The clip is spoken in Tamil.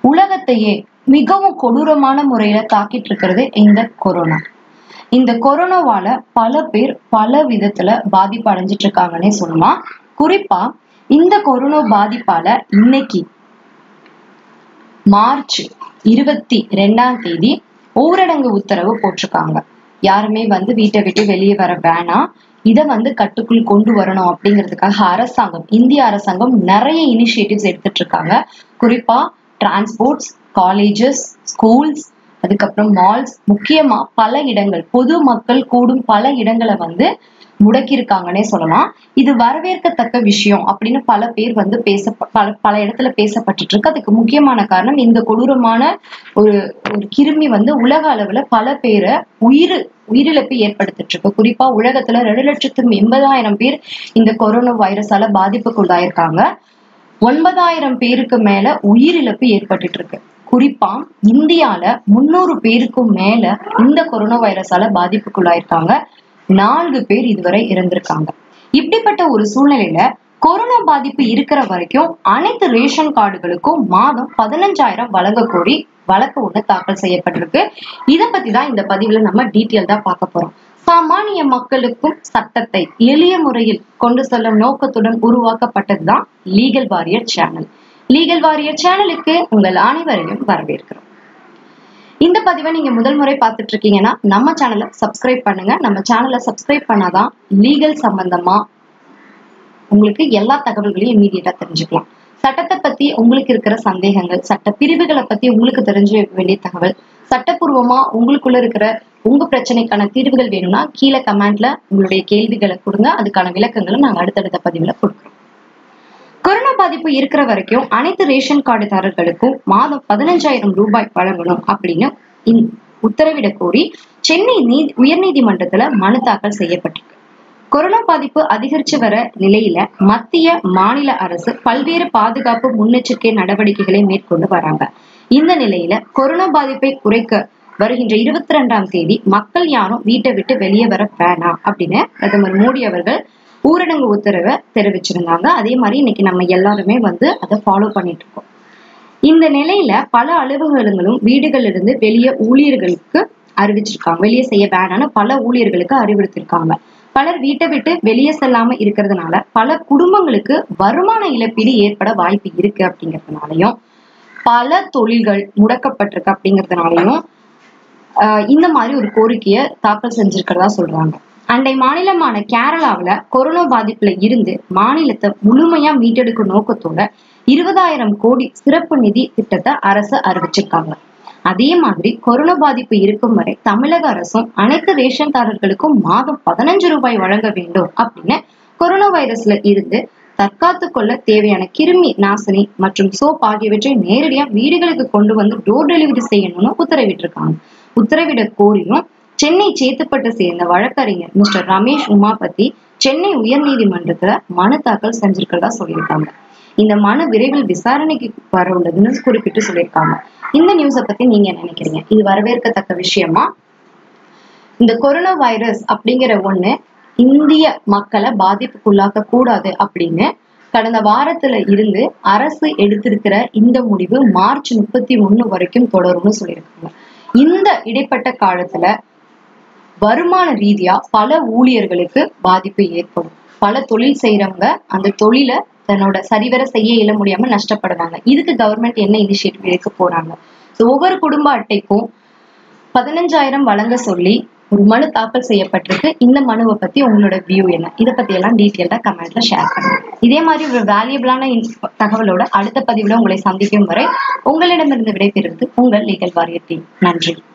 உலகத்தையே மிகவும் கொடூரமான முறையில தாக்கிட்டு இருக்கிறது இந்த கொரோனா இந்த கொரோனாவால பல பேர் பல விதத்துல பாதிப்பு அடைஞ்சிட்டு இருக்காங்கன்னே சொல்லலாம் குறிப்பா இந்த கொரோனா பாதிப்பால இன்னைக்கு மார்ச் இருபத்தி ரெண்டாம் தேதி ஊரடங்கு உத்தரவு போட்டிருக்காங்க யாருமே வந்து வீட்டை விட்டு வெளியே வர வேணாம் இதை வந்து கட்டுக்குள் கொண்டு வரணும் அப்படிங்கிறதுக்காக அரசாங்கம் இந்திய அரசாங்கம் நிறைய இனிஷியேட்டிவ்ஸ் எடுத்துட்டு இருக்காங்க குறிப்பா டிரான்ஸ்போர்ட்ஸ் காலேஜஸ் ஸ்கூல்ஸ் அதுக்கப்புறம் மால்ஸ் முக்கியமா பல இடங்கள் பொது மக்கள் கூடும் பல இடங்களை வந்து முடக்கியிருக்காங்கன்னே சொல்லலாம் இது வரவேற்கத்தக்க விஷயம் அப்படின்னு பல பேர் வந்து பேச பல பல இடத்துல பேசப்பட்டுட்டு இருக்கு அதுக்கு முக்கியமான காரணம் இந்த கொடூரமான ஒரு ஒரு கிருமி வந்து உலக அளவுல பல பேரை உயிர் உயிரிழப்பு ஏற்படுத்திட்டு இருக்கு குறிப்பா உலகத்துல ரெண்டு லட்சத்து எண்பதாயிரம் பேர் இந்த கொரோனா வைரஸால பாதிப்புக்குள்ளாயிருக்காங்க ஒன்பதாயிரம் பேருக்கு மேல உயிரிழப்பு ஏற்பட்டுட்டு இருக்கு குறிப்பா இந்தியால முன்னூறு பேருக்கும் மேல இந்த கொரோனா வைரஸால பாதிப்புக்குள்ளாயிருக்காங்க நான்கு பேர் இதுவரை இறந்திருக்காங்க இப்படிப்பட்ட ஒரு சூழ்நிலையில கொரோனா பாதிப்பு இருக்கிற வரைக்கும் அனைத்து ரேஷன் கார்டுகளுக்கும் மாதம் பதினஞ்சாயிரம் வழங்க கோரி வழக்கு ஒண்ணு தாக்கல் செய்யப்பட்டிருக்கு இத பத்தி தான் இந்த பதிவுல நம்ம டீட்டெயில் தான் பார்க்க போறோம் சாமானிய மக்களுக்கும் சட்டத்தை எளிய முறையில் கொண்டு செல்லும் நோக்கத்துடன் உருவாக்கப்பட்டதுதான் legal warrior channel legal warrior சேனலுக்கு உங்கள் அனைவரையும் வரவேற்கிறோம் இந்த பதிவை நீங்க முதல் முறை பார்த்துட்டு இருக்கீங்கன்னா நம்ம சேனலை சப்ஸ்கிரைப் பண்ணுங்க நம்ம சேனலை சப்ஸ்கிரைப் பண்ணாதான் லீகல் சம்பந்தமா உங்களுக்கு எல்லா தகவல்களையும் இம்மீடியட்டா தெரிஞ்சுக்கலாம் சட்டத்தை பத்தி உங்களுக்கு இருக்கிற சந்தேகங்கள் சட்ட பிரிவுகளை பத்தி உங்களுக்கு தெரிஞ்ச வேண்டிய தகவல் சட்டப்பூர்வமா உங்களுக்குள்ள இருக்கிற உங்க பிரச்சனைக்கான தீர்வுகள் வேணும்னா கீழே கமெண்ட்ல உங்களுடைய கேள்விகளை கொடுங்க அதுக்கான விளக்கங்களை நாங்க அடுத்தடுத்த பதிவுல கொடுக்குறோம் கொரோனா பாதிப்பு இருக்கிற வரைக்கும் அனைத்து ரேஷன் கார்டுதாரர்களுக்கும் மாதம் பதினஞ்சாயிரம் ரூபாய் வழங்கணும் அப்படின்னு உத்தரவிட கோரி சென்னை நீதி உயர்நீதிமன்றத்துல மனு தாக்கல் செய்யப்பட்டிருக்கு கொரோனா பாதிப்பு அதிகரிச்சு வர நிலையில மத்திய மாநில அரசு பல்வேறு பாதுகாப்பு முன்னெச்சரிக்கை நடவடிக்கைகளை மேற்கொண்டு வராங்க இந்த நிலையில கொரோனா பாதிப்பை குறைக்க வருகின்ற இருபத்தி ரெண்டாம் தேதி மக்கள் யாரும் வீட்டை விட்டு வெளியே வர வேணாம் அப்படின்னு பிரதமர் மோடி அவர்கள் ஊரடங்கு உத்தரவை தெரிவிச்சிருந்தாங்க அதே மாதிரி இன்னைக்கு நம்ம எல்லாருமே வந்து அதை ஃபாலோ பண்ணிட்டு இருக்கோம் இந்த நிலையில பல அலுவலகங்களும் வீடுகள்ல இருந்து வெளியே ஊழியர்களுக்கு அறிவிச்சிருக்காங்க வெளியே செய்ய வேணாம்னு பல ஊழியர்களுக்கு அறிவுறுத்திருக்காங்க பலர் வீட்டை விட்டு வெளியே செல்லாம இருக்கிறதுனால பல குடும்பங்களுக்கு வருமான இழப்பீடு ஏற்பட வாய்ப்பு இருக்கு அப்படிங்கறதுனாலயும் பல தொழில்கள் முடக்கப்பட்டிருக்கு அப்படிங்கறதுனாலயும் ஆஹ் இந்த மாதிரி ஒரு கோரிக்கையை தாக்கல் செஞ்சிருக்கிறதா சொல்றாங்க அண்டை மாநிலமான கேரளாவுல கொரோனா பாதிப்புல இருந்து மாநிலத்தை முழுமையா மீட்டெடுக்கும் நோக்கத்தோட இருபதாயிரம் கோடி சிறப்பு நிதி திட்டத்தை அரசு அறிவிச்சிருக்காங்க அதே மாதிரி கொரோனா பாதிப்பு இருக்கும் வரை தமிழக அரசும் அனைத்து ரேஷன்தாரர்களுக்கும் மாதம் பதினஞ்சு ரூபாய் வழங்க வேண்டும் அப்படின்னு கொரோனா வைரஸ்ல இருந்து தற்காத்து கொள்ள தேவையான கிருமி நாசினி மற்றும் சோப் ஆகியவற்றை நேரடியா வீடுகளுக்கு கொண்டு வந்து டோர் டெலிவரி செய்யணும்னு உத்தரவிட்டிருக்காங்க உத்தரவிட கோரியும் சென்னை சேத்துப்பட்டு சேர்ந்த வழக்கறிஞர் மிஸ்டர் ரமேஷ் உமாபதி சென்னை உயர்நீதிமன்றத்துல மனு தாக்கல் செஞ்சிருக்கிறதா சொல்லியிருக்காங்க இந்த மனு விரைவில் விசாரணைக்கு வர உள்ளதுன்னு குறிப்பிட்டு சொல்லியிருக்காங்க இந்த நியூஸை பத்தி நீங்க என்ன நினைக்கிறீங்க இது வரவேற்கத்தக்க விஷயமா இந்த கொரோனா வைரஸ் அப்படிங்கிற ஒண்ணு இந்திய மக்களை பாதிப்புக்குள்ளாக்க கூடாது அப்படின்னு கடந்த வாரத்துல இருந்து அரசு எடுத்திருக்கிற இந்த முடிவு மார்ச் முப்பத்தி ஒண்ணு வரைக்கும் தொடரும்னு சொல்லியிருக்காங்க இந்த இடைப்பட்ட காலத்துல வருமான ரீதியா பல ஊழியர்களுக்கு பாதிப்பு ஏற்படும் பல தொழில் செய்யறவங்க அந்த தொழிலை தன்னோட சரிவர செய்ய இயல முடியாம நஷ்டப்படுவாங்க இதுக்கு கவர்மெண்ட் என்ன இனிஷியேட்டிவ் எடுக்க போறாங்க ஸோ ஒவ்வொரு குடும்ப அட்டைக்கும் பதினஞ்சாயிரம் வழங்க சொல்லி ஒரு மனு தாக்கல் செய்யப்பட்டிருக்கு இந்த மனுவை பத்தி உங்களோட வியூ என்ன இதை பத்தி எல்லாம் டீட்டெயில்டா கமெண்ட்ல ஷேர் பண்ணுங்க இதே மாதிரி ஒரு வேல்யூபிளான தகவலோட அடுத்த பதிவுல உங்களை சந்திக்கும் வரை உங்களிடமிருந்து விடைபெறுவது உங்கள் லீகல் வாரியர் டீம் நன்றி